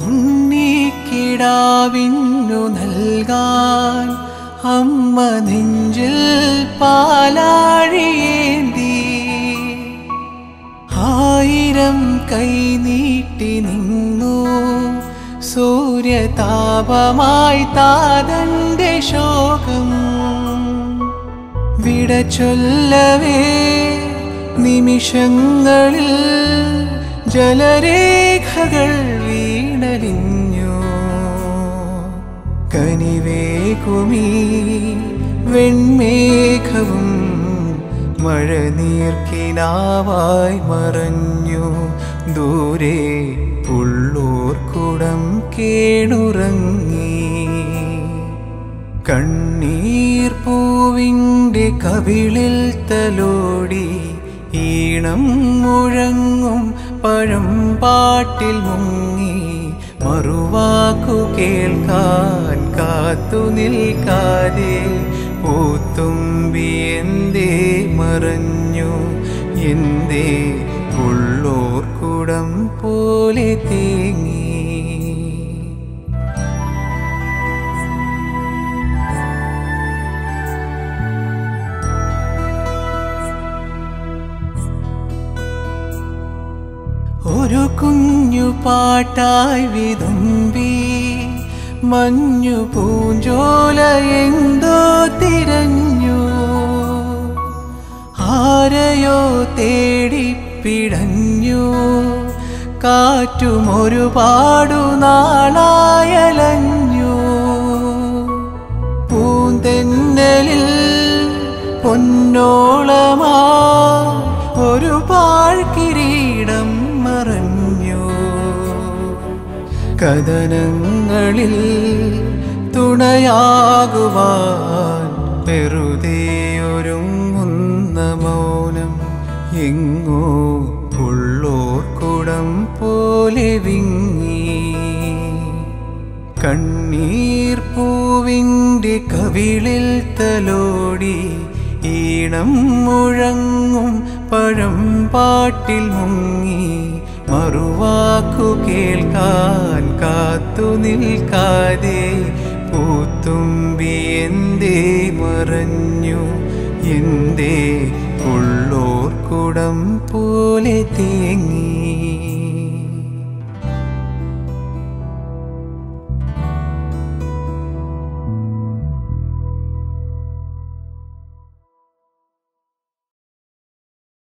ഉണ്ണിക്കിടാവിന്നു നൽകാൻ അമ്മ നെഞ്ചിൽ പാലാഴിയേന്തി ആയിരം കൈ നീട്ടി നിന്നു സൂര്യതാപമായി താതന്റെ ശോകം വിട ചൊല്ലവേ നിമിഷങ്ങളിൽ ജലരേഖകൾ വീണലിഞ്ഞു കനിവേകുമീ വെൺമേഘവും മഴനീർക്കിനാവായി മറഞ്ഞു ദൂരെ ഉള്ളൂർക്കുടം കേണുറങ്ങി കണ്ണീർ പൂവിൻ്റെ കവിളിൽ തലോടി ഈണം മുഴങ്ങും പഴം പാട്ടിൽ മുങ്ങി മറുവാക്കു കേൾക്കാൻ കാത്തു നിൽക്കാതെ പൂത്തുമ്പി എന്തേ മറഞ്ഞു എന്തേ ഉള്ളോർക്കുടം പോലെ തേങ്ങി ഒരു കുഞ്ഞു പാട്ടായി വിതുമ്പി മഞ്ഞു പൂഞ്ചോല എന്തോ തിരഞ്ഞു ആരെയോ തേടിപ്പിടഞ്ഞു കാറ്റും ഒരുപാടു നാളായലഞ്ഞു പൂന്തെന്നലിൽ പൊന്നോളമാ ഒരു പാഴ്കിരീടം മറഞ്ഞു കഥനങ്ങളിൽ തുണയാകുവാൻ വെറുതെ ഒരുങ്ങുന്ന മൗനം എങ്ങോ ഉള്ളോർക്കുടം പോലെ വിങ്ങി കണ്ണീർ പൂവിൻ്റെ കവിളിൽ തലോടി ഈണം മുഴങ്ങും പഴം പാട്ടിൽ മുങ്ങി മറുവാക്കു കേൾക്കാൻ കാത്തു നിൽക്കാതെ പൂത്തുമ്പി എന്തേ മറഞ്ഞു എന്തേ ഉള്ളോർക്കുടം പോലെ തേങ്ങി